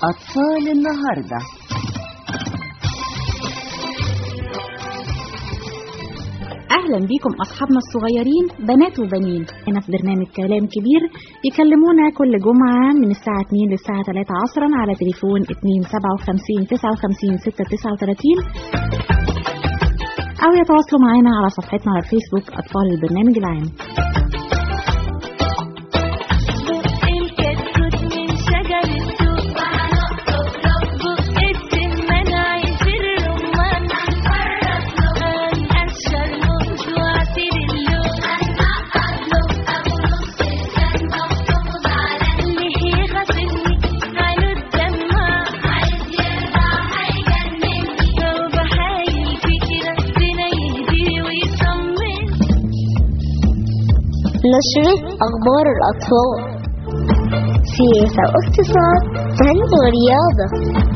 أطفال النهاردة أهلا بيكم أصحابنا الصغيرين بنات وبنين هنا في برنامج كلام كبير يكلمونا كل جمعة من الساعة 2 للساعة 3 عصرا على تليفون 257 59 639 أو يتواصلوا معنا على صفحتنا على الفيسبوك أطفال البرنامج العام الكتكوت من شجر التوت بق السمان عصير الرمان هنقشر موز وعصير اللوز ليه يغفلني عينه الدمع لو بحايل فيك ربنا يهديه ويطمن نشرة أخبار الأطفال سياسة واقتصاد فن ورياضة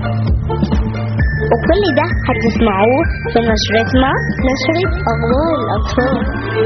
وكل ده هتسمعوه في نشرتنا نشرة أخبار الأطفال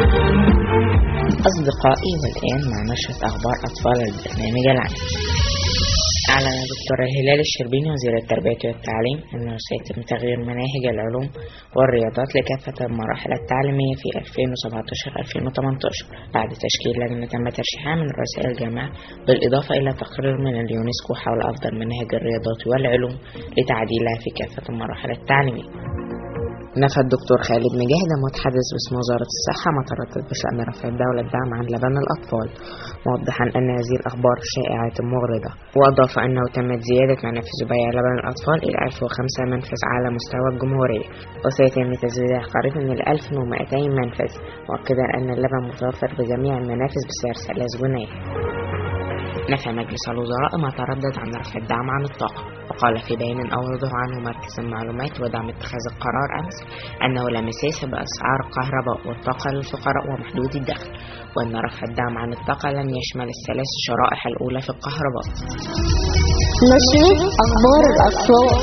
أصدقائي والآن مع نشرة أخبار أطفال البرنامج العام أعلن الدكتورة هلال الشربيني وزير التربية والتعليم أنه سيتم تغيير مناهج العلوم والرياضات لكافة المراحل التعليمية في 2017-2018 بعد تشكيل لجنة تم ترشيحها من رؤساء الجامعة بالإضافة إلى تقرير من اليونسكو حول أفضل مناهج الرياضات والعلوم لتعديلها في كافة المراحل التعليمية نفى الدكتور خالد مجاهد المتحدث باسم وزارة الصحة ما تردد بشأن رفع الدولة الدعم عن لبن الأطفال موضحا أن هذه الأخبار شائعة مغرضة وأضاف أنه تمت زيادة منافذ بيع لبن الأطفال إلى 1005 منفذ على مستوى الجمهورية وسيتم تزويدها قريبا إلى 1200 منفذ مؤكدا أن اللبن متوفر بجميع المنافذ بسعر 3 جنيه نفى مجلس الوزراء ما تردد عن رفع الدعم عن الطاقة وقال في بيان أورده عنه مركز المعلومات ودعم اتخاذ القرار أمس أنه لا مساس بأسعار الكهرباء والطاقة للفقراء ومحدودي الدخل وأن رفع الدعم عن الطاقة لن يشمل الثلاث شرائح الأولى في الكهرباء نشرة أخبار الأطفال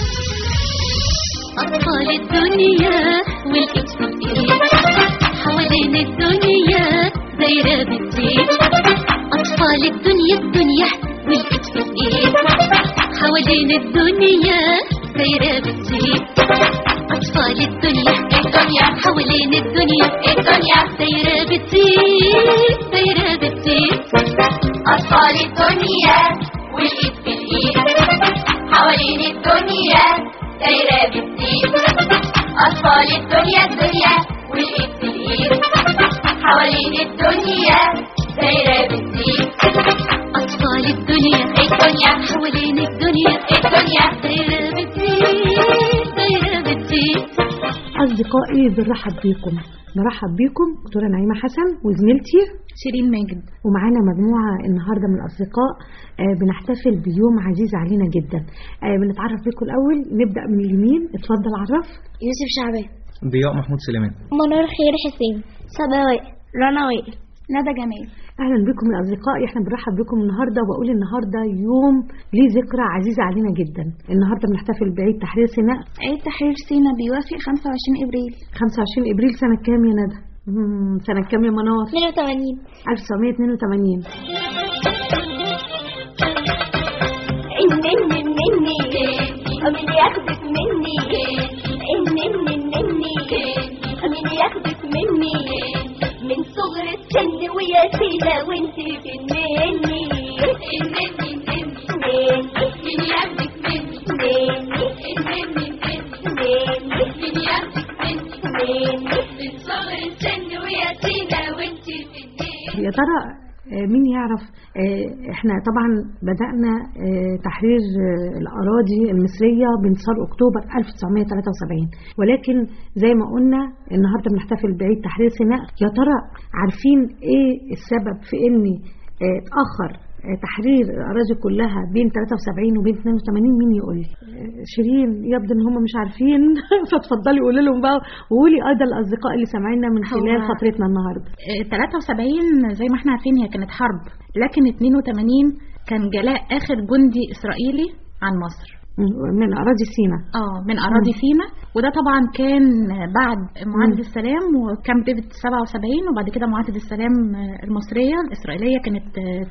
أطفال الدنيا والإطفال حوالين الدنيا دايرة بتزيد أطفال الدنيا الدنيا والإطفال حوالين الدنيا دايرة بتزيد أطفال الدنيا الدنيا حوالين الدنيا الدنيا دايرة بتزيد دايرة بتزيد أطفال الدنيا والإيد في الإيد حوالين الدنيا دايرة بتزيد أطفال الدنيا الدنيا والإيد في الإيد حوالين الدنيا دايرة بتزيد أطفال الدنيا الدنيا حوالين الدنيا الدنيا دايرة بتزيد دايرة بتزيد أصدقائي بنرحب بيكم نرحب بيكم دكتورة نعيمة حسن وزميلتي شيرين ماجد ومعانا مجموعة النهاردة من الأصدقاء آه، بنحتفل بيوم عزيز علينا جدا آه، بنتعرف بيكم الأول نبدأ من اليمين اتفضل عرف يوسف شعبان ضياء محمود سليمان منار خير حسين سباوي رنا وائل ندى جمال أهلا بكم يا أصدقائي احنا بنرحب بكم النهاردة وبقول النهاردة يوم ليه ذكرى عزيزة علينا جدا النهاردة بنحتفل بعيد تحرير سيناء عيد تحرير سينا بيوافق 25 إبريل 25 إبريل سنة كام يا ندى؟ مم، سنة كام يا منار؟ 82 1982 إنني مني مين ياخدك مني إنني مني مين ياخدك مني من صغر السن ويا سيدة وانت في مني إنني مني مين ياخدك مني إنني مني مين ياخدك مني من صغر السن ويا سيدة وانت في مني يا ترى آه، مين يعرف آه، احنا طبعا بدأنا آه، تحرير آه، الأراضي المصرية بانتصار أكتوبر 1973 ولكن زي ما قلنا النهاردة بنحتفل بعيد تحرير سيناء يا ترى عارفين ايه السبب في ان آه، اتأخر آه، تحرير الأراضي كلها بين 73 وبين 82 مين يقول لي آه، شيرين يبدو ان هم مش عارفين فتفضلي قولي لهم بقى وقولي ايضا الاصدقاء اللي سامعينا من خلال هو- فترتنا النهارده آه، 73 زي ما احنا عارفين هي كانت حرب لكن 82 كان جلاء آخر جندي إسرائيلي عن مصر من أراضي سينا اه من أراضي سينا وده طبعا كان بعد معاهدة السلام وكامب ديفيد 77 وبعد كده معاهدة السلام المصرية الإسرائيلية كانت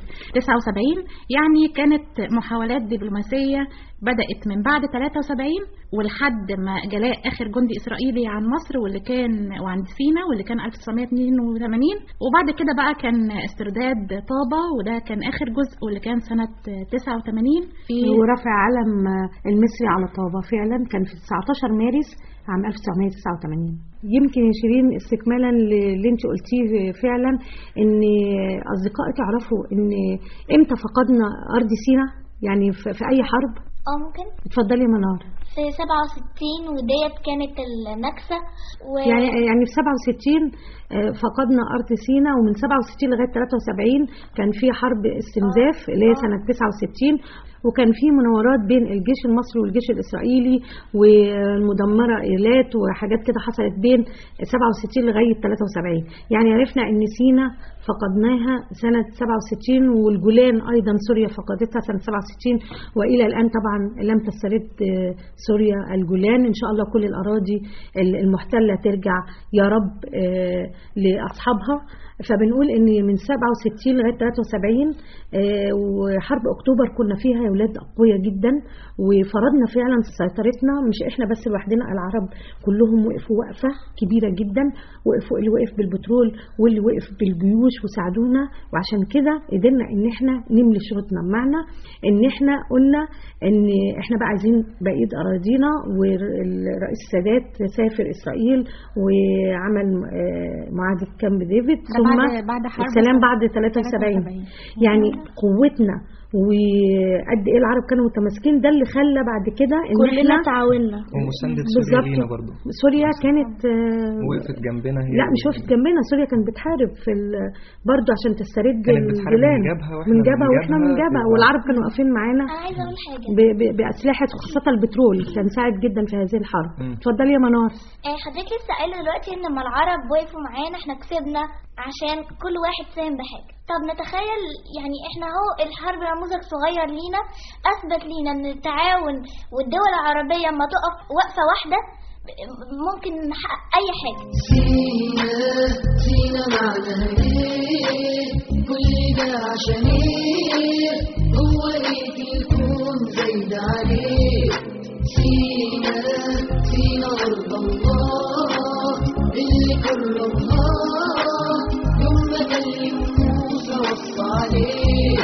79 يعني كانت محاولات دبلوماسية بدأت من بعد 73 ولحد ما جلاء آخر جندي إسرائيلي عن مصر واللي كان وعند سينا واللي كان 1982 وبعد كده بقى كان استرداد طابة وده كان آخر جزء واللي كان سنة 89 في ورفع علم المصري على طابة فعلا كان في 19 مارس عام 1989 يمكن يا شيرين استكمالا اللي انت قلتيه فعلا ان اصدقائي تعرفوا ان امتى فقدنا ارض سينا يعني في في اي حرب اه ممكن اتفضلي يا منار في 67 وديت كانت النكسة و... يعني يعني في 67 آه، فقدنا ارض سينا ومن 67 لغايه 73 كان في حرب استنزاف اللي هي سنه 69 وكان في مناورات بين الجيش المصري والجيش الاسرائيلي والمدمره ايلات وحاجات كده حصلت بين 67 لغايه 73 يعني عرفنا ان سينا فقدناها سنه 67 والجولان ايضا سوريا فقدتها سنه 67 والى الان طبعا لم تسترد آه، سوريا الجولان ان شاء الله كل الاراضي المحتله ترجع يا رب آه، لاصحابها فبنقول ان من 67 لغايه 73 آه، وحرب اكتوبر كنا فيها يا ولاد اقوياء جدا وفرضنا فعلا سيطرتنا مش احنا بس لوحدنا العرب كلهم وقفوا وقفه كبيره جدا وقفوا اللي وقف بالبترول واللي وقف بالجيوش وساعدونا وعشان كده قدرنا ان احنا نملي شروطنا بمعنى ان احنا قلنا ان احنا بقى عايزين بقيه اراضينا والرئيس السادات سافر اسرائيل وعمل آه، معاهده كامب ديفيد ده ثم بعد بعد حرب السلام بعد 73 يعني قوتنا وقد ايه العرب كانوا متماسكين ده اللي خلى بعد كده ان كلنا احنا تعاوننا ومساندة سوريا بالظبط لينا برضو سوريا كانت آه، وقفت جنبنا هي لا مش وقفت جنبنا سوريا كانت بتحارب في ال- برضه عشان تسترد كانت بتحارب الجولان من جبهة وإحنا من من جبهه واحنا من جبهة جبهه بالظبط. والعرب كانوا واقفين معانا انا عايزه اقول حاجه ب- ب- باسلحه وخاصه البترول كان ساعد جدا في هذه الحرب مم. اتفضلي يا منار آه، حضرتك لسه قايله دلوقتي ان لما العرب وقفوا معانا احنا كسبنا عشان كل واحد ساهم بحاجه طب نتخيل يعني احنا اهو الحرب نموذج صغير لينا اثبت لينا ان التعاون والدول العربيه لما تقف وقفه واحده ب- ممكن نحقق اي حاجه سينا معناها ايه كل ده عشان ايه هو ايه في الكون زايد عليه سينا سينا ارض الله اللي كرمها يوم ما كلم موسى وصى عليه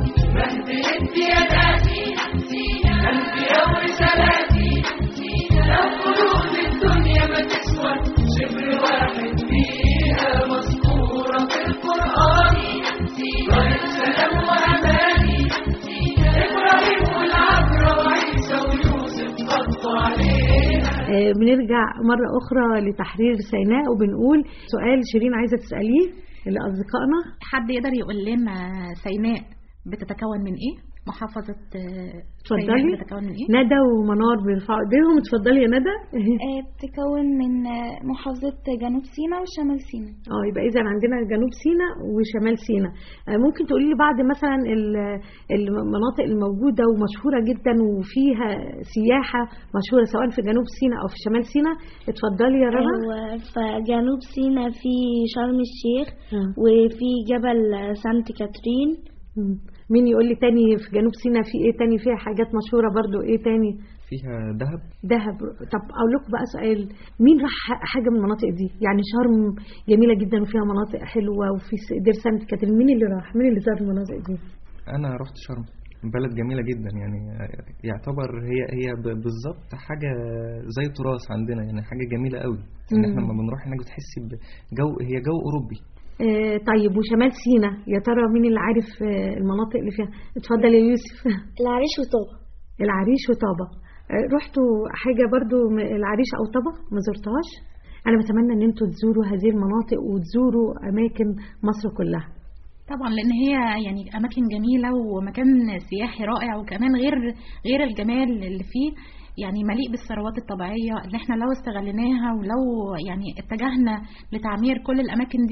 آه، بنرجع مرة أخرى لتحرير سيناء وبنقول سؤال شيرين عايزة تسأليه لأصدقائنا حد يقدر يقول لنا سيناء بتتكون من ايه محافظة آه، اتفضلي. سيناء بتتكون من ايه ندى ومنار بيرفعوا ايديهم اتفضلي يا ندى بتتكون من محافظة جنوب سيناء وشمال سيناء اه يبقى اذا عندنا جنوب سيناء وشمال سيناء آه، ممكن تقولي لي بعض مثلا ال- المناطق الموجوده ومشهوره جدا وفيها سياحه مشهوره سواء في جنوب سيناء او في شمال سيناء اتفضلي يا رنا أيوة فجنوب سيناء في شرم الشيخ مم. وفي جبل سانت كاترين مم. مين يقول لي تاني في جنوب سيناء في ايه تاني فيها حاجات مشهوره برضو ايه تاني فيها دهب دهب طب اقول لكم بقى سؤال مين راح حاجه من المناطق دي يعني شرم جميله جدا وفيها مناطق حلوه وفي س- دير سانت كاترين مين اللي راح مين اللي زار المناطق دي انا رحت شرم بلد جميلة جدا يعني يعتبر هي هي ب- بالظبط حاجة زي تراث عندنا يعني حاجة جميلة قوي ان احنا مم. لما بنروح هناك بتحسي بجو هي جو اوروبي آه، طيب وشمال سيناء يا ترى مين اللي عارف آه، المناطق اللي فيها اتفضل يا يوسف العريش وطابة العريش وطابة آه، رحتوا حاجة برضو م- العريش أو طابة ما زرتهاش أنا بتمنى إن أنتوا تزوروا هذه المناطق وتزوروا أماكن مصر كلها طبعا لان هي يعني اماكن جميله ومكان سياحي رائع وكمان غير غير الجمال اللي فيه يعني مليء بالثروات الطبيعيه اللي احنا لو استغليناها ولو يعني اتجهنا لتعمير كل الاماكن دي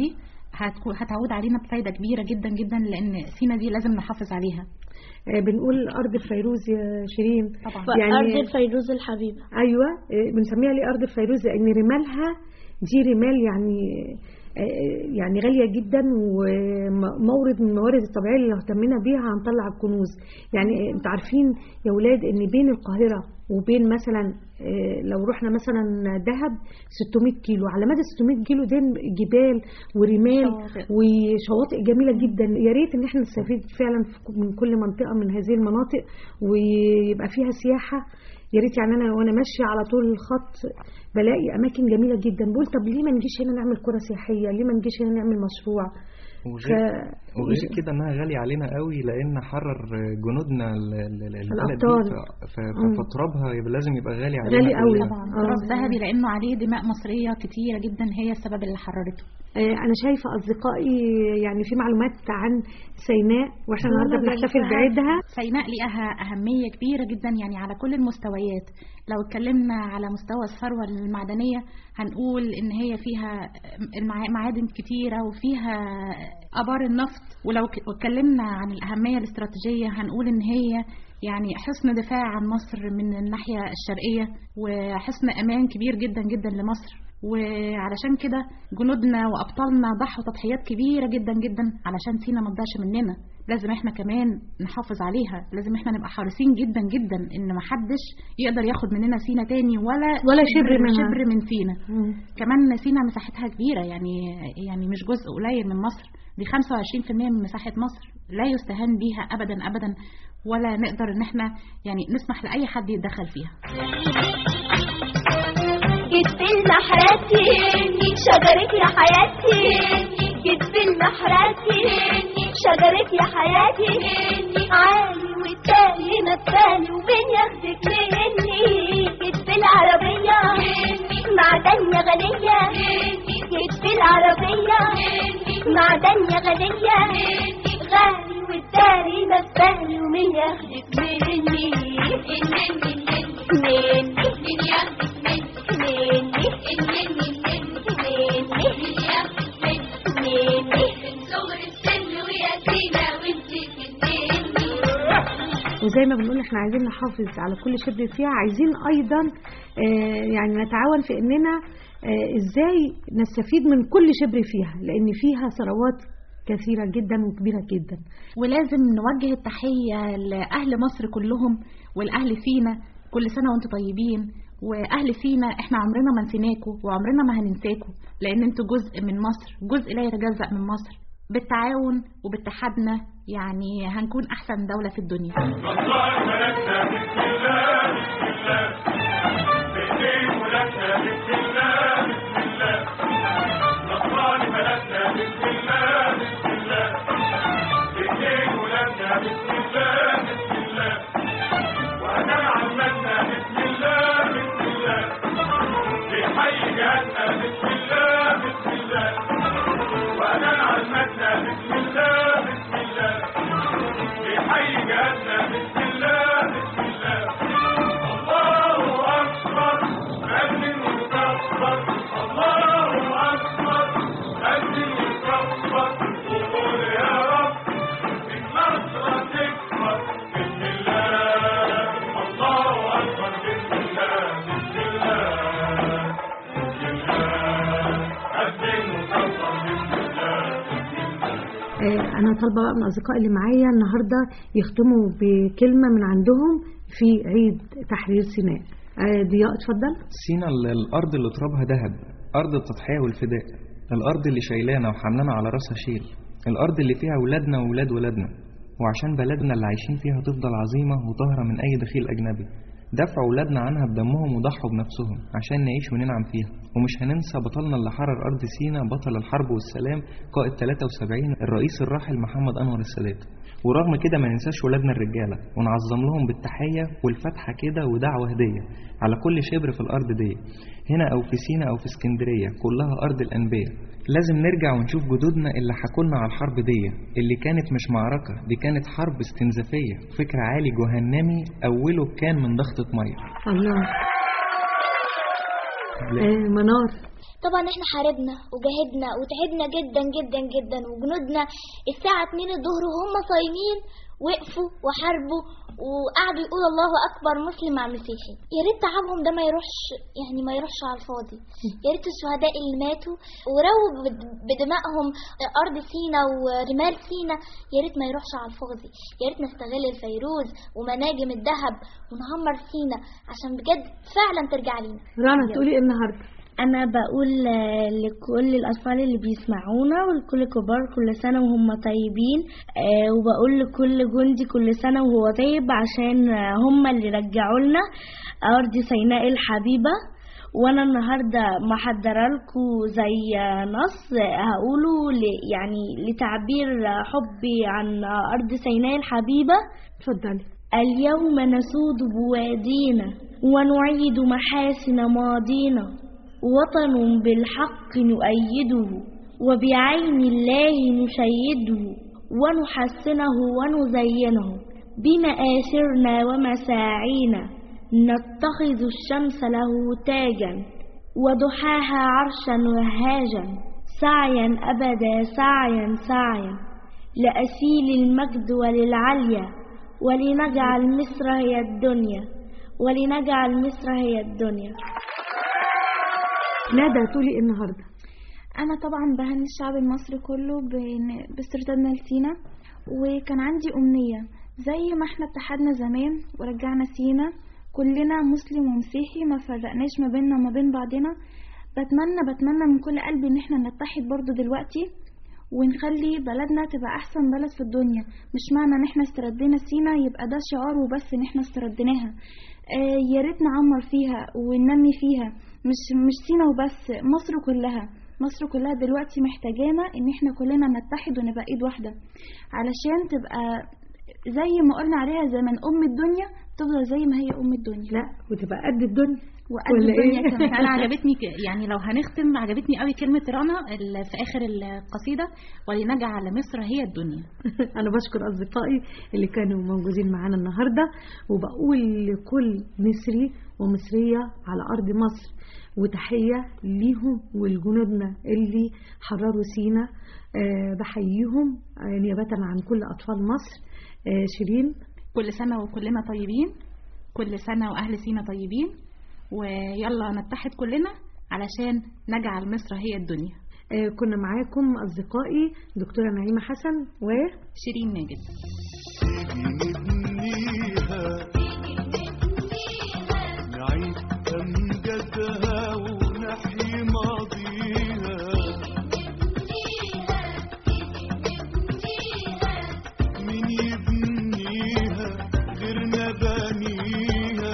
هتكون هتعود علينا بفايدة كبيرة جدا جدا لأن سينا دي لازم نحافظ عليها آه، بنقول أرض الفيروز يا شيرين طبعا أرض الفيروز الحبيبة ايوه آه، بنسميها ليه ارض الفيروز لان رمالها دي رمال يعني آه، يعني غاليه جدا ومورد من الموارد الطبيعيه اللي لو اهتمينا بيها هنطلع الكنوز يعني آه، انتوا عارفين يا ولاد ان بين القاهره وبين مثلا آه، لو رحنا مثلا دهب 600 كيلو على مدى 600 كيلو دي جبال ورمال شواطئ. وشواطئ جميله جدا يا ريت ان احنا نستفيد فعلا في- من كل منطقه من هذه المناطق ويبقى فيها سياحه يا ريت يعني انا وانا ماشيه على طول الخط بلاقي اماكن جميله جدا بقول طب ليه ما نجيش هنا نعمل قرى سياحيه ليه ما نجيش هنا نعمل مشروع وغير, ف- وغير كده انها غالية علينا قوي لان حرر جنودنا ال- ال- ال- البلد دي الأبطال. ف- ف- مم. فترابها يبقى لازم يبقى غالي علينا غالي قوي. كلنا. طبعا آه. تراث ذهبي لأنه عليه دماء مصرية كتيرة جدا هي السبب اللي حررته آه، انا شايفه اصدقائي يعني في معلومات عن سيناء واحنا لا، النهارده لا، بنحتفل لا. بعيدها سيناء ليها أهمية كبيرة جدا يعني على كل المستويات لو اتكلمنا على مستوى الثروة المعدنية هنقول إن هي فيها المع- معادن كتيرة وفيها آبار النفط ولو ك- اتكلمنا عن الأهمية الاستراتيجية هنقول إن هي يعني حصن دفاع عن مصر من الناحية الشرقية وحصن أمان كبير جدا جدا لمصر وعلشان كده جنودنا وأبطالنا ضحوا تضحيات كبيرة جدا جدا علشان سينا ما تضيعش مننا لازم احنا كمان نحافظ عليها لازم احنا نبقى حريصين جدا جدا ان محدش يقدر ياخد مننا سينا تاني ولا ولا شبر منها. شبر من سينا مم. كمان سينا مساحتها كبيرة يعني يعني مش جزء قليل من مصر دي 25% من مساحة مصر لا يستهان بيها أبدا أبدا ولا نقدر إن احنا يعني نسمح لأي حد يتدخل فيها جد المحراتي شجرة يا حياتي جد المحراتي شجرة يا حياتي عالي والتالي نبالي ومين ياخدك مني جد العربية معدن يا غنية جد العربية معدن يا غنية غالي والتالي نبالي ومين ياخدك مني مني مني مين ياخدك مني مني مني مني مني صغر السن ويا سينا وانتي مني وزي ما بنقول احنا عايزين نحافظ على كل شبر فيها عايزين ايضا آه، يعني نتعاون في اننا آه، ازاي نستفيد من كل شبر فيها لان فيها ثروات كثيره جدا وكبيره جدا ولازم نوجه التحية لأهل مصر كلهم والأهل سينا كل سنة وانتم طيبين وأهل سينا احنا عمرنا ما نسيناكم وعمرنا ما هننساكم لأن انتوا جزء من مصر جزء لا يتجزأ من مصر بالتعاون وباتحادنا يعني هنكون أحسن دولة في الدنيا آه، انا طالبه بقى من الاصدقاء اللي معايا النهارده يختموا بكلمه من عندهم في عيد تحرير سيناء آه، ضياء اتفضل سينا ال- الأرض اللي ترابها ذهب أرض التضحية والفداء الأرض اللي شايلانا وحملنا على راسها شيل الأرض اللي فيها ولادنا وولاد ولادنا وعشان بلدنا اللي عايشين فيها تفضل عظيمة وطاهرة من أي دخيل أجنبي دفع ولادنا عنها بدمهم وضحوا بنفسهم عشان نعيش وننعم فيها ومش هننسى بطلنا اللي حرر أرض سينا بطل الحرب والسلام قائد 73 الرئيس الراحل محمد أنور السادات ورغم كده ما ننساش ولادنا الرجالة ونعظم لهم بالتحية والفتحة كده ودعوة هدية على كل شبر في الأرض دي هنا أو في سينا أو في اسكندرية كلها أرض الأنبياء لازم نرجع ونشوف جدودنا اللي حكولنا على الحرب دي اللي كانت مش معركة دي كانت حرب استنزافية فكر عالي جهنمي أوله كان من ضغطة مية الله آه، منار طبعا احنا حاربنا وجاهدنا وتعبنا جدا جدا جدا وجنودنا الساعة 2 الظهر وهم صايمين وقفوا وحاربوا وقعدوا يقولوا الله اكبر مسلم مع مسيحي يا ريت تعبهم ده ما يروحش يعني ما يروحش على الفاضي يا ريت الشهداء اللي ماتوا ورووا بد- بدمائهم ارض سينا ورمال سينا يا ريت ما يروحش على الفاضي يا ريت نستغل الفيروز ومناجم الذهب ونعمر سينا عشان بجد فعلا ترجع لينا رنا تقولي ايه النهارده أنا بقول آه، لكل الأطفال اللي بيسمعونا ولكل الكبار كل سنة وهم طيبين آه، وبقول لكل جندي كل سنة وهو طيب عشان آه، هم اللي رجعوا لنا أرض سيناء الحبيبة وانا النهارده محضره لكم زي آه، نص آه، هقوله ل- يعني لتعبير آه، حبي عن آه، ارض سيناء الحبيبه اتفضلي اليوم نسود بوادينا ونعيد محاسن ماضينا وطن بالحق نؤيده وبعين الله نشيده ونحسنه ونزينه بمآثرنا ومساعينا نتخذ الشمس له تاجا وضحاها عرشا وهاجا سعيا أبدا سعيا سعيا لأسيل المجد وللعليا ولنجعل مصر هي الدنيا ولنجعل مصر هي الدنيا ندى تقولي ايه النهارده أنا طبعا بهني الشعب المصري كله بإن- باستردادنا لسينا وكان عندي أمنية زي ما احنا اتحدنا زمان ورجعنا سينا كلنا مسلم ومسيحي ما فرقناش ما بيننا وما بين بعضنا بتمنى بتمنى من كل قلبي ان احنا نتحد برضو دلوقتي ونخلي بلدنا تبقى احسن بلد في الدنيا مش معنى ان احنا استردينا سينا يبقى ده شعار وبس ان احنا استرديناها آه يا ريت نعمر فيها وننمي فيها مش مش سينا وبس مصر كلها مصر كلها دلوقتي محتاجانا ان احنا كلنا نتحد ونبقى ايد واحده علشان تبقى زي ما قلنا عليها زمان ام الدنيا تفضل زي ما هي ام الدنيا لا وتبقى قد الدنيا وقد ولا الدنيا إيه؟ كمان انا عجبتني ك- يعني لو هنختم عجبتني قوي كلمه رنا ال- في اخر القصيده ولنجعل مصر هي الدنيا انا بشكر اصدقائي اللي كانوا موجودين معانا النهارده وبقول لكل مصري ومصريه على ارض مصر وتحيه ليهم ولجنودنا اللي حرروا سينا آه، بحييهم آه، نيابه عن كل اطفال مصر آه، شيرين كل سنه وكلنا طيبين كل سنه واهل سينا طيبين ويلا نتحد كلنا علشان نجعل مصر هي الدنيا آه، كنا معاكم اصدقائي دكتوره نعيمه حسن و شيرين ماجد نبنيها نعيد أمجدها ونحيي ماضيها مين يبنيها غيرنا بنيها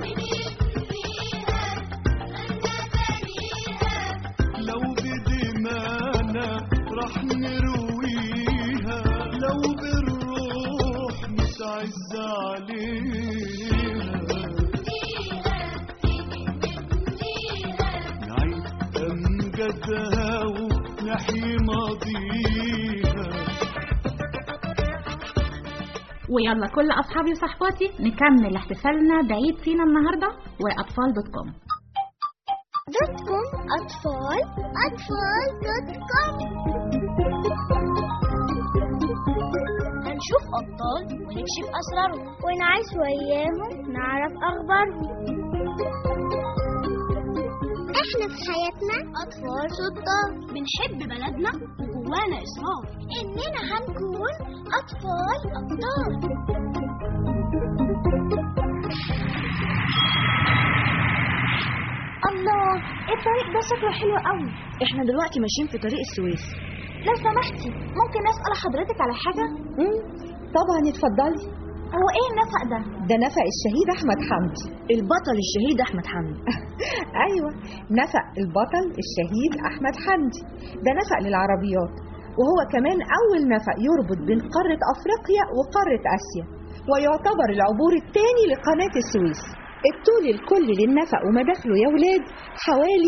لو بدمانا راح نرويها لو بالروح نتعز عليها نعيد أمجدها ونحيي ماضيها ويلا كل اصحابي وصحباتي نكمل احتفالنا بعيد سينا النهارده واطفال دوت كوم دوت كوم أطفال أطفال دوت كوم هنشوف أبطال ونكشف أسرارهم ونعيش وياهم نعرف أخبارهم احنا في حياتنا أطفال شطار بنحب بلدنا وجوانا إصرار إننا هنكون أطفال أبطال الله الطريق ده شكله حلو قوي احنا دلوقتي ماشيين في طريق السويس لو سمحتي ممكن اسال حضرتك على حاجه طبعا اتفضلي هو ايه النفق ده ده نفق الشهيد احمد حمدي البطل الشهيد احمد حمدي ايوه نفق البطل الشهيد احمد حمدي ده نفق للعربيات وهو كمان اول نفق يربط بين قاره افريقيا وقاره اسيا ويعتبر العبور الثاني لقناه السويس الطول الكلي للنفق ومداخله يا ولاد حوالي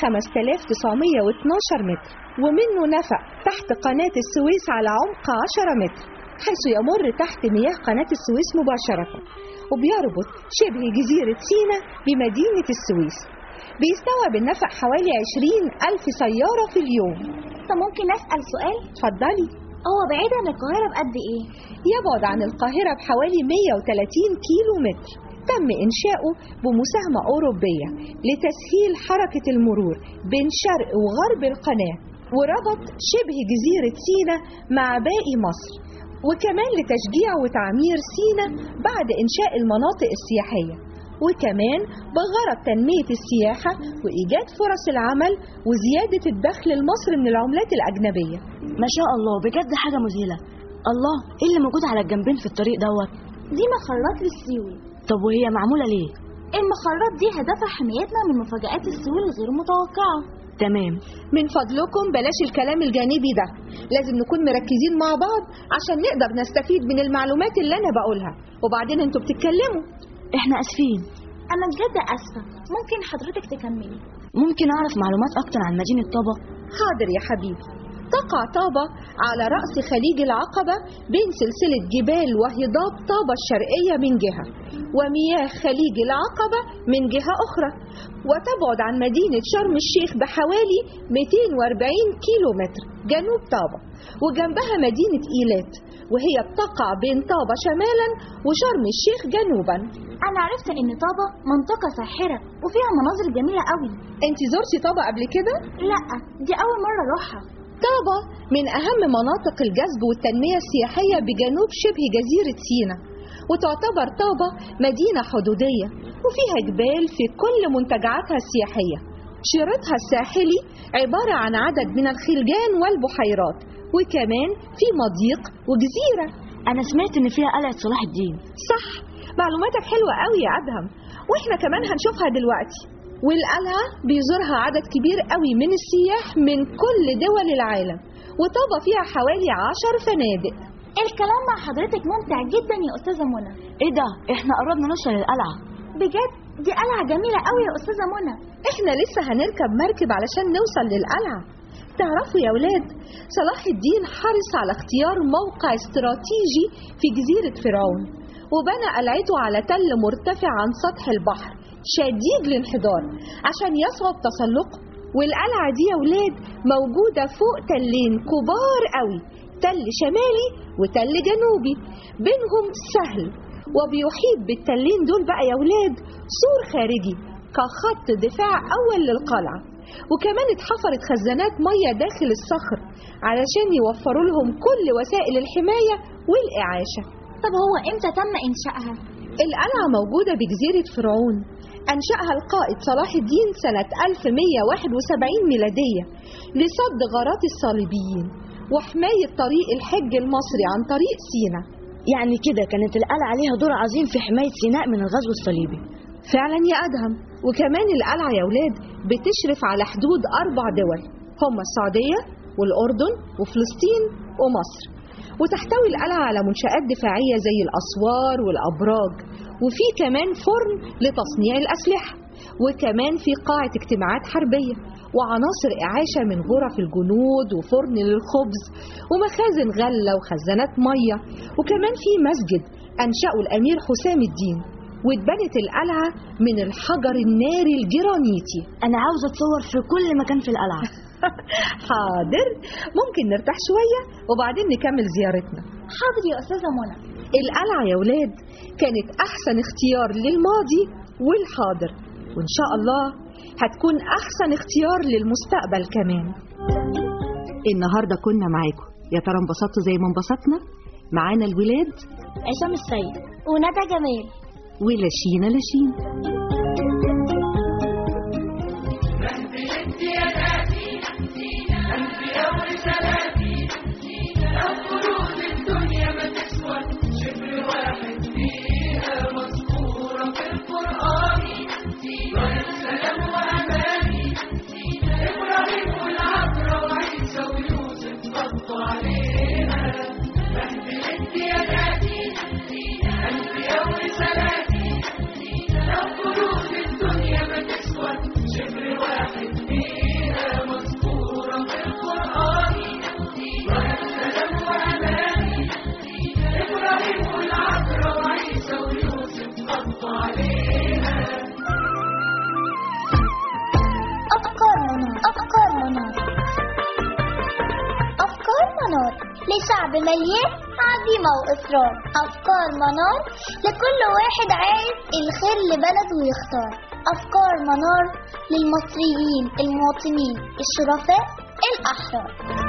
5912 متر ومنه نفق تحت قناة السويس على عمق 10 متر حيث يمر تحت مياه قناة السويس مباشرة وبيربط شبه جزيرة سيناء بمدينة السويس بيستوعب النفق حوالي 20 ألف سيارة في اليوم طب ممكن أسأل سؤال اتفضلي هو بعيد عن القاهرة بقد إيه؟ يبعد عن القاهرة بحوالي 130 كيلو متر تم إنشاؤه بمساهمة أوروبية لتسهيل حركة المرور بين شرق وغرب القناة وربط شبه جزيرة سينا مع باقي مصر وكمان لتشجيع وتعمير سينا بعد إنشاء المناطق السياحية وكمان بغرض تنمية السياحة وإيجاد فرص العمل وزيادة الدخل لمصر من العملات الأجنبية ما شاء الله بجد حاجة مذهلة الله ايه اللي موجود على الجنبين في الطريق دوت دي مخرات للسيول طب وهي معمولة ليه المخرات دي هدفها حمايتنا من مفاجآت السيول الغير متوقعة تمام من فضلكم بلاش الكلام الجانبي ده لازم نكون مركزين مع بعض عشان نقدر نستفيد من المعلومات اللي أنا بقولها وبعدين انتوا بتتكلموا احنا اسفين أنا بجد آسفة ممكن حضرتك تكملي ممكن اعرف معلومات اكتر عن مدينة طابة حاضر يا حبيبي تقع طابة على رأس خليج العقبة بين سلسلة جبال وهضاب طابة الشرقية من جهة ومياه خليج العقبة من جهة أخرى وتبعد عن مدينة شرم الشيخ بحوالي 240 كيلو متر جنوب طابة وجنبها مدينة إيلات وهي بتقع بين طابة شمالا وشرم الشيخ جنوبا أنا عرفت إن طابة منطقة ساحرة وفيها مناظر جميلة قوي انت زرتي طابة قبل كده؟ لا دي أول مرة أروحها طابة من أهم مناطق الجذب والتنمية السياحية بجنوب شبه جزيرة سيناء وتعتبر طابة مدينة حدودية وفيها جبال في كل منتجعاتها السياحية شريطها الساحلي عبارة عن عدد من الخلجان والبحيرات وكمان في مضيق وجزيرة انا سمعت ان فيها قلعة صلاح الدين صح معلوماتك حلوة قوي يا أدهم وإحنا كمان هنشوفها دلوقتي والقلعة بيزورها عدد كبير قوي من السياح من كل دول العالم وطابة فيها حوالي عشر فنادق الكلام مع حضرتك ممتع جدا يا أستاذة منى ايه ده احنا قربنا نوصل للقلعة بجد دي قلعة جميلة قوي يا أستاذة منى احنا لسه هنركب مركب علشان نوصل للقلعة تعرفوا يا ولاد صلاح الدين حرص على اختيار موقع استراتيجي في جزيرة فرعون وبنى قلعته على تل مرتفع عن سطح البحر شديد الانحدار عشان يصعب تسلقه والقلعة دي يا ولاد موجودة فوق تلين كبار قوي تل شمالي وتل جنوبي بينهم سهل وبيحيط بالتلين دول بقى يا ولاد سور خارجي كخط دفاع أول للقلعة وكمان اتحفرت خزانات مية داخل الصخر علشان يوفروا لهم كل وسائل الحماية والإعاشة طب هو إمتى تم إنشائها؟ القلعة موجودة بجزيرة فرعون أنشأها القائد صلاح الدين سنة 1171 ميلادية لصد غارات الصليبيين وحماية طريق الحج المصري عن طريق سينا يعني كده كانت القلعة ليها دور عظيم في حماية سيناء من الغزو الصليبي فعلا يا أدهم وكمان القلعة يا ولاد بتشرف على حدود أربع دول هما السعودية والأردن وفلسطين ومصر وتحتوي القلعة على منشآت دفاعية زي الأسوار والأبراج وفي كمان فرن لتصنيع الأسلحة وكمان في قاعة اجتماعات حربية وعناصر إعاشة من غرف الجنود وفرن للخبز ومخازن غلة وخزانات مية وكمان في مسجد أنشأه الأمير حسام الدين واتبنت القلعة من الحجر الناري الجرانيتي أنا عاوزة أتصور في كل مكان في القلعة حاضر ممكن نرتاح شوية وبعدين نكمل زيارتنا حاضر يا أستاذة منى القلعة يا ولاد كانت أحسن اختيار للماضي والحاضر وإن شاء الله هتكون أحسن اختيار للمستقبل كمان النهاردة كنا معاكم يا ترى انبسطتوا زي ما انبسطنا معانا الولاد عصام السيد وندى جمال ولاشينا لاشين عليها مهد الامتيازات في أنبياء ورسالات لو منار لشعب مليان عزيمة وإصرار أفكار منار لكل واحد عايز الخير لبلده ويختار أفكار منار للمصريين المواطنين الشرفاء الأحرار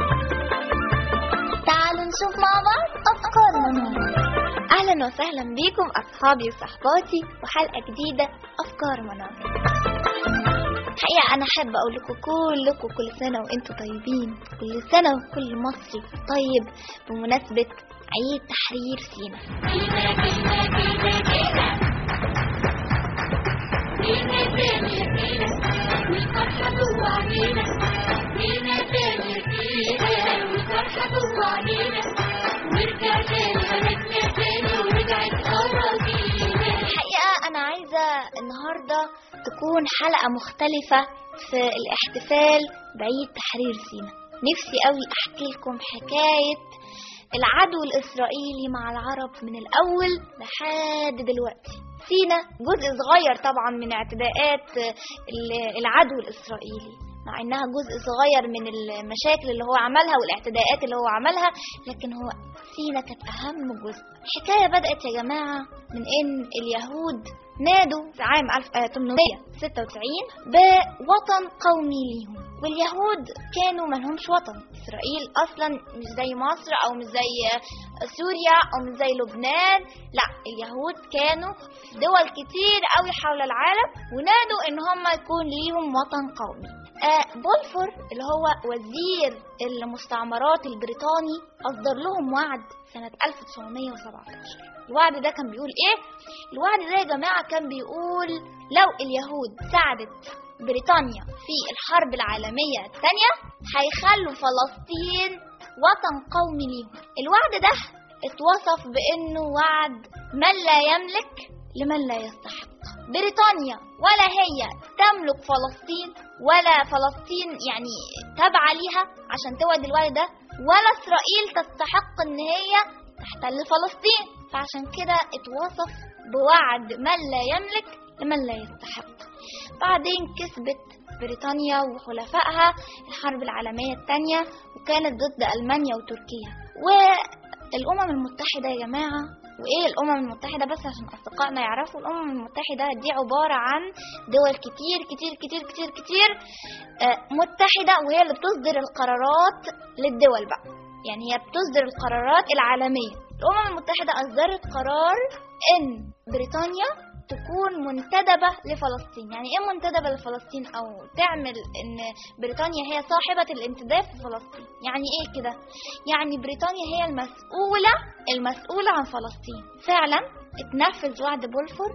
تعالوا نشوف مع بعض أفكار منار أهلا وسهلا بيكم أصحابي وصحباتي وحلقة جديدة أفكار منار الحقيقة أنا أحب أقول لكم كلكم كل سنة وأنتم طيبين كل سنة وكل مصري طيب بمناسبة عيد تحرير سينا الحقيقة أنا عايزة النهاردة تكون حلقة مختلفة في الاحتفال بعيد تحرير سينا نفسي قوي أحكي لكم حكاية العدو الإسرائيلي مع العرب من الأول لحد دلوقتي سينا جزء صغير طبعا من اعتداءات ال- العدو الإسرائيلي مع انها جزء صغير من المشاكل اللي هو عملها والاعتداءات اللي هو عملها لكن هو سينا كانت اهم جزء الحكايه بدات يا جماعه من ان اليهود نادوا في عام 1896 بوطن قومي ليهم واليهود كانوا ملهمش وطن اسرائيل اصلا مش زي مصر او مش زي سوريا او مش زي لبنان لا اليهود كانوا في دول كتير قوي حول العالم ونادوا ان هم يكون ليهم وطن قومي آه بولفور اللي هو وزير المستعمرات البريطاني أصدر لهم وعد سنة 1917 الوعد ده كان بيقول إيه؟ الوعد ده يا جماعة كان بيقول لو اليهود ساعدت بريطانيا في الحرب العالمية الثانية هيخلوا فلسطين وطن قومي ليهم الوعد ده اتوصف بأنه وعد من لا يملك لمن لا يستحق بريطانيا ولا هي تملك فلسطين ولا فلسطين يعني تابعة ليها عشان تودي الوعد ده ولا إسرائيل تستحق إن هي تحتل فلسطين فعشان كده اتوصف بوعد من لا يملك لمن لا يستحق بعدين كسبت بريطانيا وحلفائها الحرب العالمية الثانية وكانت ضد ألمانيا وتركيا والأمم المتحدة يا جماعة وإيه الأمم المتحدة بس عشان أصدقائنا يعرفوا الأمم المتحدة دي عبارة عن دول كتير كتير كتير كتير كتير آه، متحدة وهي اللي بتصدر القرارات للدول بقى يعني هي بتصدر القرارات العالمية الأمم المتحدة أصدرت قرار إن بريطانيا تكون منتدبة لفلسطين يعني ايه منتدبة لفلسطين او تعمل ان بريطانيا هي صاحبة الانتداب في فلسطين يعني ايه كده يعني بريطانيا هي المسؤولة المسؤولة عن فلسطين فعلا اتنفذ وعد بولفور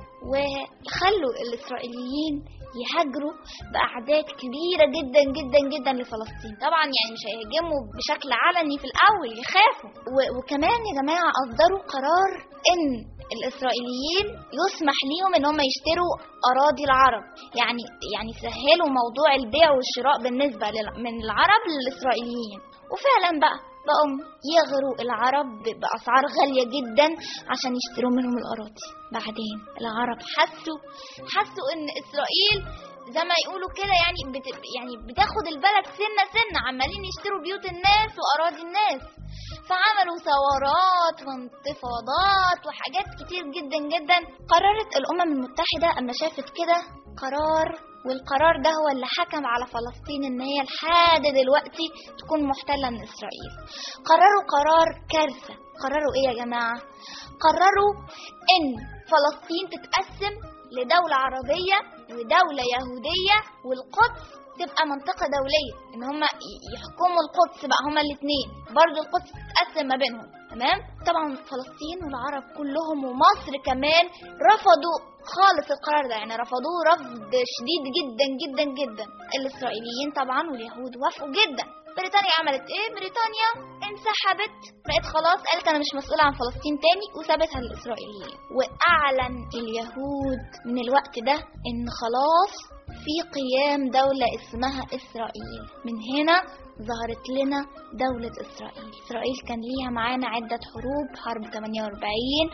وخلوا الاسرائيليين يهاجروا باعداد كبيره جدا جدا جدا لفلسطين طبعا يعني مش هيهاجموا بشكل علني في الاول يخافوا و- وكمان يا جماعه اصدروا قرار ان الاسرائيليين يسمح ليهم ان هم يشتروا اراضي العرب يعني يعني سهلوا موضوع البيع والشراء بالنسبه لل- من العرب للاسرائيليين وفعلا بقى بقوا يغروا العرب ب- باسعار غاليه جدا عشان يشتروا منهم الاراضي بعدين العرب حسوا حسوا ان اسرائيل زي ما يقولوا كده يعني بت يعني بتاخد البلد سنه سنه عمالين يشتروا بيوت الناس واراضي الناس فعملوا ثورات وانتفاضات وحاجات كتير جدا جدا قررت الامم المتحده اما شافت كده قرار والقرار ده هو اللي حكم على فلسطين ان هي لحد دلوقتي تكون محتله من اسرائيل قرروا قرار كارثه قرروا ايه يا جماعه قرروا ان فلسطين تتقسم لدوله عربيه ودوله يهوديه والقدس تبقى منطقة دولية ان هما ي- يحكموا القدس بقى هما الاتنين برضو القدس تتقسم ما بينهم تمام طبعا فلسطين والعرب كلهم ومصر كمان رفضوا خالص القرار ده يعني رفضوه رفض شديد جدا جدا جدا الاسرائيليين طبعا واليهود وافقوا جدا بريطانيا عملت ايه بريطانيا انسحبت بقت خلاص قالت انا مش مسؤولة عن فلسطين تاني وسابتها للاسرائيليين واعلن اليهود من الوقت ده ان خلاص في قيام دولة اسمها إسرائيل من هنا ظهرت لنا دولة إسرائيل إسرائيل كان ليها معانا عدة حروب حرب 48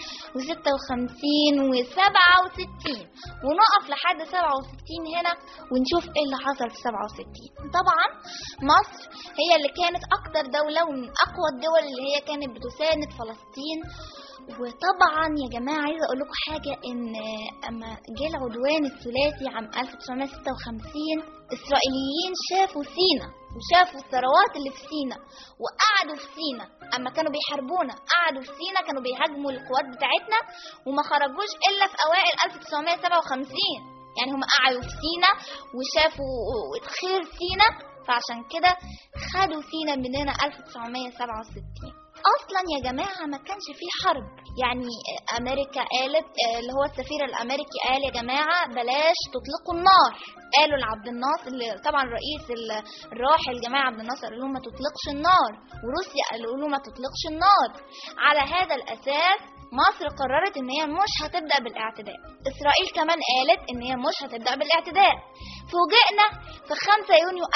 و56 و67 ونقف لحد 67 هنا ونشوف ايه اللي حصل في 67 طبعا مصر هي اللي كانت أكتر دولة ومن أقوى الدول اللي هي كانت بتساند فلسطين وطبعا يا جماعة عايزة أقول لكم حاجة إن أما جه العدوان الثلاثي عام 1956 إسرائيليين شافوا سينا وشافوا الثروات اللي في سينا وقعدوا في سينا أما كانوا بيحاربونا قعدوا في سينا كانوا بيهاجموا القوات بتاعتنا وما خرجوش إلا في أوائل 1957 يعني هم قعدوا في سينا وشافوا خير سينا فعشان كده خدوا سينا مننا 1967 اصلا يا جماعه ما كانش في حرب يعني امريكا قالت اللي هو السفير الامريكي قال يا جماعه بلاش تطلقوا النار قالوا لعبد الناصر اللي طبعا رئيس الراحل جمال عبد الناصر قال لهم ما تطلقش النار وروسيا قالوا له ما تطلقش النار على هذا الاساس مصر قررت ان هي مش هتبدا بالاعتداء اسرائيل كمان قالت ان هي مش هتبدا بالاعتداء فوجئنا في 5 يونيو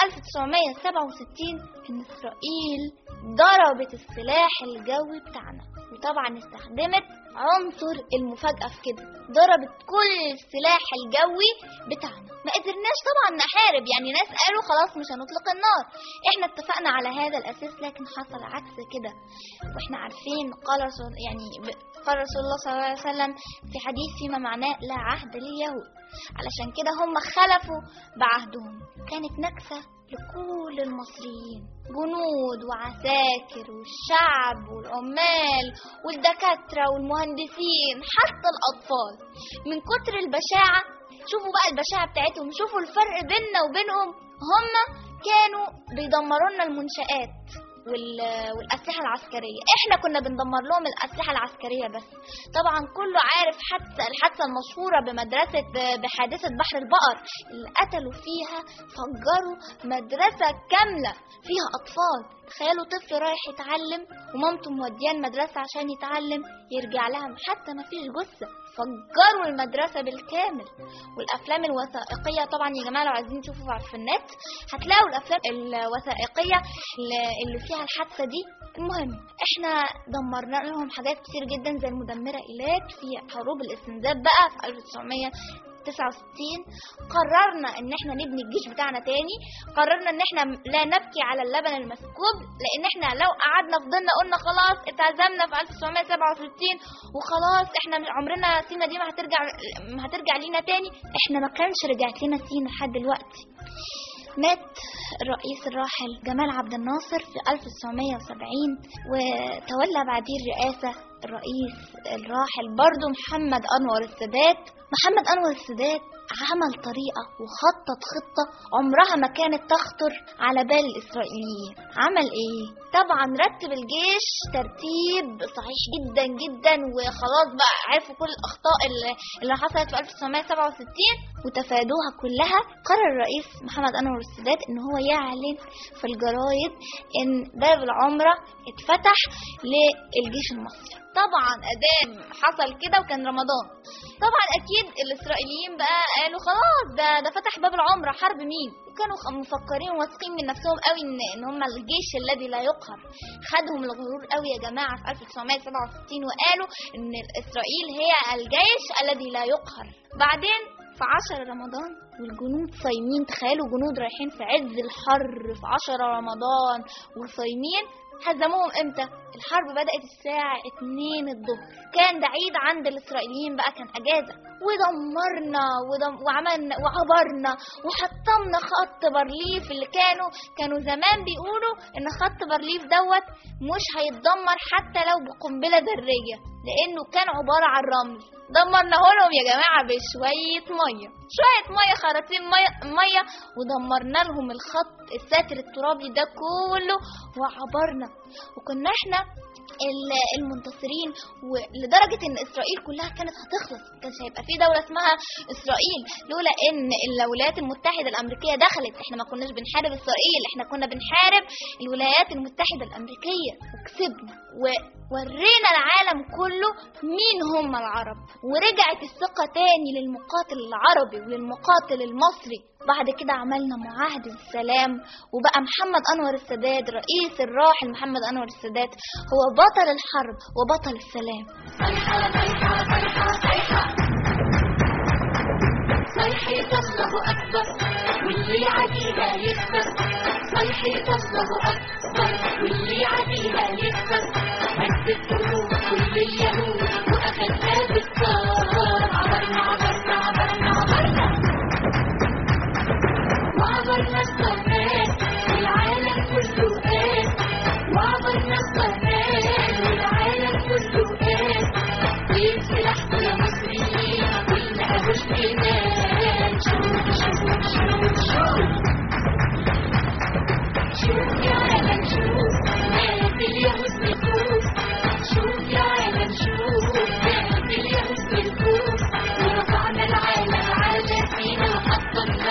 1967 ان اسرائيل ضربت السلاح الجوي بتاعنا وطبعا استخدمت عنصر المفاجأة في كده ضربت كل السلاح الجوي بتاعنا ما قدرناش طبعا نحارب يعني ناس قالوا خلاص مش هنطلق النار احنا اتفقنا على هذا الاساس لكن حصل عكس كده واحنا عارفين قال رسول يعني قال رسول الله صلى الله عليه وسلم في حديث فيما معناه لا عهد لليهود علشان كده هم خلفوا بعهدهم كانت نكسة لكل المصريين جنود وعساكر والشعب والعمال والدكاترة والمهندسين حتى الأطفال من كتر البشاعة شوفوا بقى البشاعة بتاعتهم شوفوا الفرق بيننا وبينهم هم كانوا بيدمروا لنا المنشآت والأسلحة العسكرية احنا كنا بندمر لهم الأسلحة العسكرية بس طبعا كله عارف حادثة الحادثة المشهورة بمدرسة بحادثة بحر البقر اللي قتلوا فيها فجروا مدرسة كاملة فيها أطفال تخيلوا طفل رايح يتعلم ومامته مودياه المدرسة عشان يتعلم يرجع لها حتى ما فيش جثة فجروا المدرسة بالكامل والأفلام الوثائقية طبعا يا جماعة لو عايزين تشوفوا في النت هتلاقوا الأفلام الوثائقية اللي فيها الحادثة دي المهم احنا دمرنا لهم حاجات كتير جدا زي المدمرة إيلات في حروب الاستنزاف بقى في 1900 69 قررنا ان احنا نبني الجيش بتاعنا تاني قررنا ان احنا لا نبكي على اللبن المسكوب لان احنا لو قعدنا فضلنا قلنا خلاص اتعزمنا في 1967 وخلاص احنا عمرنا سينا دي ما هترجع ما هترجع لينا تاني احنا ما كانش رجعت لنا سينا لحد دلوقتي مات الرئيس الراحل جمال عبد الناصر في 1970 وتولى بعديه الرئاسة الرئيس الراحل برضه محمد أنور السادات محمد أنور السادات عمل طريقة وخطط خطة عمرها ما كانت تخطر على بال الإسرائيليين عمل إيه؟ طبعا رتب الجيش ترتيب صحيح جدا جدا وخلاص بقى عرفوا كل الأخطاء اللي, اللي حصلت في 1967 وتفادوها كلها قرر الرئيس محمد أنور السادات إن هو يعلن في الجرايد إن باب العمرة اتفتح للجيش المصري طبعا ادام حصل كده وكان رمضان طبعا اكيد الاسرائيليين بقى قالوا خلاص ده ده فتح باب العمره حرب مين وكانوا مفكرين واثقين من نفسهم قوي ان ان هم الجيش الذي لا يقهر خدهم الغرور قوي يا جماعه في 1967 وقالوا ان اسرائيل هي الجيش الذي لا يقهر بعدين في عشر رمضان والجنود صايمين تخيلوا جنود رايحين في عز الحر في عشر رمضان وصايمين هزموهم امتى؟ الحرب بدأت الساعة 2 الظهر كان ده عيد عند الإسرائيليين بقى كان أجازة ودمرنا ودم وعملنا وعبرنا وحطمنا خط بارليف اللي كانوا كانوا زمان بيقولوا إن خط بارليف دوت مش هيتدمر حتى لو بقنبلة ذرية لأنه كان عبارة عن رمل دمرناه لهم يا جماعة بشوية مية شوية مية خراطيم مية, مية ودمرنا لهم الخط الساتر الترابي ده كله وعبرنا وكنا احنا المنتصرين ولدرجة ان اسرائيل كلها كانت هتخلص كانش هيبقى في دولة اسمها اسرائيل لولا ان الولايات المتحدة الامريكية دخلت احنا ما كناش بنحارب اسرائيل احنا كنا بنحارب الولايات المتحدة الامريكية وكسبنا وورينا العالم كله مين هم العرب ورجعت الثقة تاني للمقاتل العربي وللمقاتل المصري بعد كده عملنا معاهدة السلام وبقى محمد أنور السادات رئيس الراحل محمد أنور السادات هو بطل الحرب وبطل السلام صيحة صيحة صيحة صيحة صيحة الله أكبر واللي عديها يكبر صيحة الله أكبر واللي عديها يكسر هز القلوب كل اليهود وأخذنا بالصار عبرنا عبرنا عبرنا عبرنا وعبرنا الصهمان والعالم كله قام وعبرنا الصهمان والعالم كله قام وين سلاحكم يا مصريين قلنا أبوش بينام شوف شوف شوف شوف شوف يا عالم شوف ما في اليهود بالكوف شوف يا عالم شوف ما في اليهود بالكوف ورفعنا العالم على سينا وحطمنا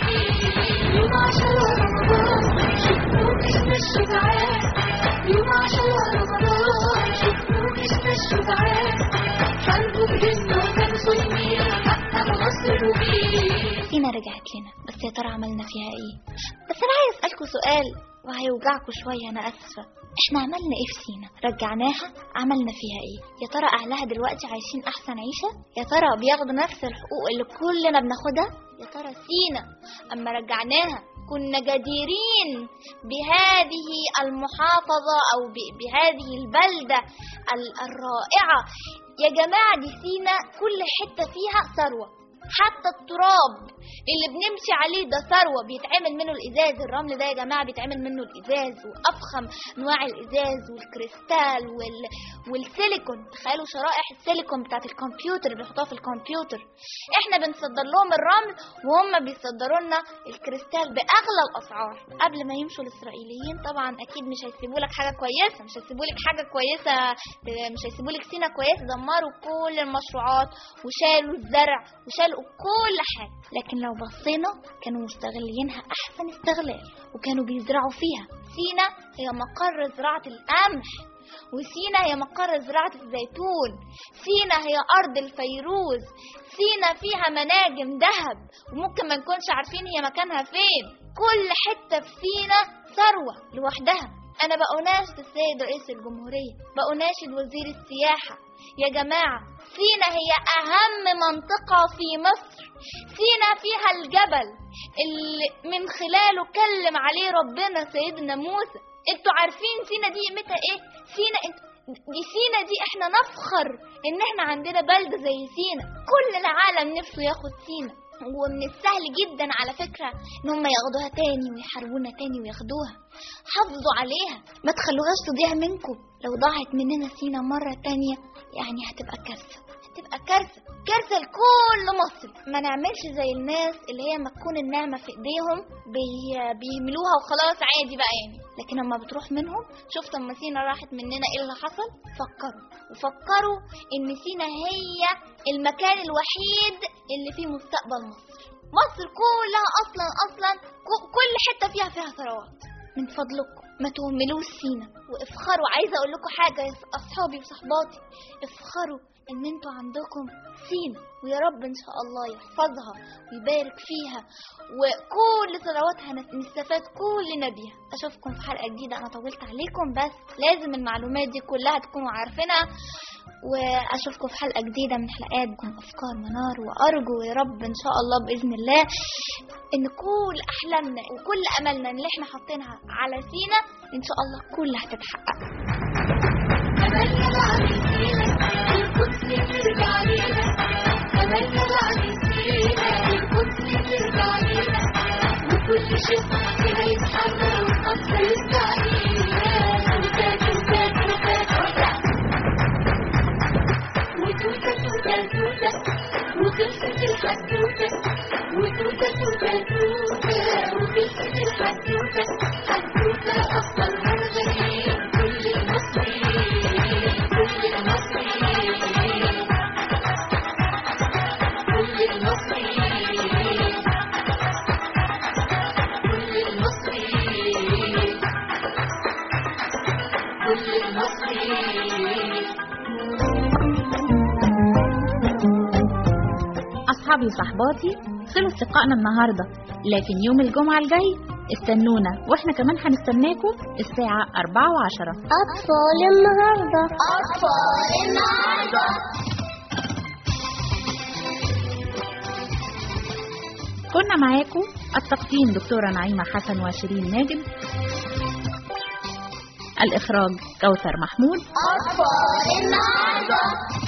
ضربين يوم عشرة رمضان شوفوا اسم الشجعان يوم عشرة رمضان شوفوا اسم الشجعان حاربوا بجنة وكانوا صايمين حققوا نصر وبيه سينا رجعت لنا بس يا ترى عملنا فيها ايه بس انا عايز اسالكوا سؤال وهيوجعكوا شويه انا اسفه احنا عملنا ايه في سينا رجعناها عملنا فيها ايه يا ترى اهلها دلوقتي عايشين احسن عيشه يا ترى بياخدوا نفس الحقوق اللي كلنا بناخدها يا ترى سينا اما رجعناها كنا جديرين بهذه المحافظة أو ب- بهذه البلدة ال- الرائعة يا جماعة دي سينا كل حتة فيها ثروة حتى التراب اللي بنمشي عليه ده ثروة بيتعمل منه الإزاز الرمل ده يا جماعة بيتعمل منه الإزاز وأفخم أنواع الإزاز والكريستال وال... والسيليكون تخيلوا شرائح السيليكون بتاعت الكمبيوتر اللي بيحطوها في الكمبيوتر احنا بنصدر لهم الرمل وهم بيصدروا لنا الكريستال بأغلى الأسعار قبل ما يمشوا الإسرائيليين طبعا أكيد مش هيسيبوا لك حاجة كويسة مش هيسيبوا لك حاجة كويسة مش هيسيبوا لك سينا كويس دمروا كل المشروعات وشالوا الزرع وشالوا كل حاجة لكن لو بصينا كانوا مستغلينها أحسن استغلال وكانوا بيزرعوا فيها سينا هي مقر زراعة القمح وسينا هي مقر زراعة الزيتون سينا هي أرض الفيروز سينا فيها مناجم ذهب وممكن ما نكونش عارفين هي مكانها فين كل حتة في سينا ثروة لوحدها أنا بأناشد السيد رئيس الجمهورية بأناشد وزير السياحة يا جماعة سينا هي أهم منطقة في مصر سينا فيها الجبل اللي من خلاله كلم عليه ربنا سيدنا موسى انتوا عارفين سينا دي قيمتها ايه سينا انت دي سينا دي احنا نفخر ان احنا عندنا بلدة زي سينا كل العالم نفسه ياخد سينا ومن السهل جدا على فكرة ان هم ياخدوها تاني ويحاربونا تاني وياخدوها حافظوا عليها ما تخلوهاش تضيع منكم لو ضاعت مننا سينا مرة تانية يعني هتبقى كارثة هتبقى كارثة كارثة لكل مصر ما نعملش زي الناس اللي هي ما تكون النعمة في ايديهم بي... بيهملوها وخلاص عادي بقى يعني لكن لما بتروح منهم شفت اما سينا راحت مننا ايه اللي حصل فكروا وفكروا ان سينا هي المكان الوحيد اللي فيه مستقبل مصر مصر كلها اصلا اصلا ك- كل حته فيها فيها ثروات من فضلكم ما تهملوش سينا وافخروا عايزه اقول لكم حاجه يا اصحابي وصحباتي افخروا ان انتوا عندكم سينا ويا رب ان شاء الله يحفظها ويبارك فيها وكل ثرواتها نس- نستفاد كلنا بيها اشوفكم في حلقه جديده انا طولت عليكم بس لازم المعلومات دي كلها تكونوا عارفينها واشوفكم في حلقه جديده من حلقات بكم افكار منار وارجو يا رب ان شاء الله باذن الله ان كل احلامنا وكل املنا اللي احنا حاطينها على سينا ان شاء الله كلها هتتحقق أملنا بعد سينا القدس ترجع لينا أملنا بعد سينا القدس ترجع لينا وكل شيء فينا يتحرر والقصر يرجع لينا توتة توتة توتة توتة وتوتة توتة توتة وخلصت الحدوتة وتوتة توتة توتة وخلصت الحدوتة حدوتة أفضل من غير كل المصريين كل المصريين كل المصريين كل المصريين كل المصريين أصحابي وصحباتي خلص لقائنا النهاردة لكن يوم الجمعة الجاي استنونا واحنا كمان هنستناكم الساعة 4 و10 أطفال النهاردة أطفال النهاردة كنا معاكم التقديم دكتورة نعيمة حسن وشيرين ماجد الإخراج كوثر محمود أطفال النهاردة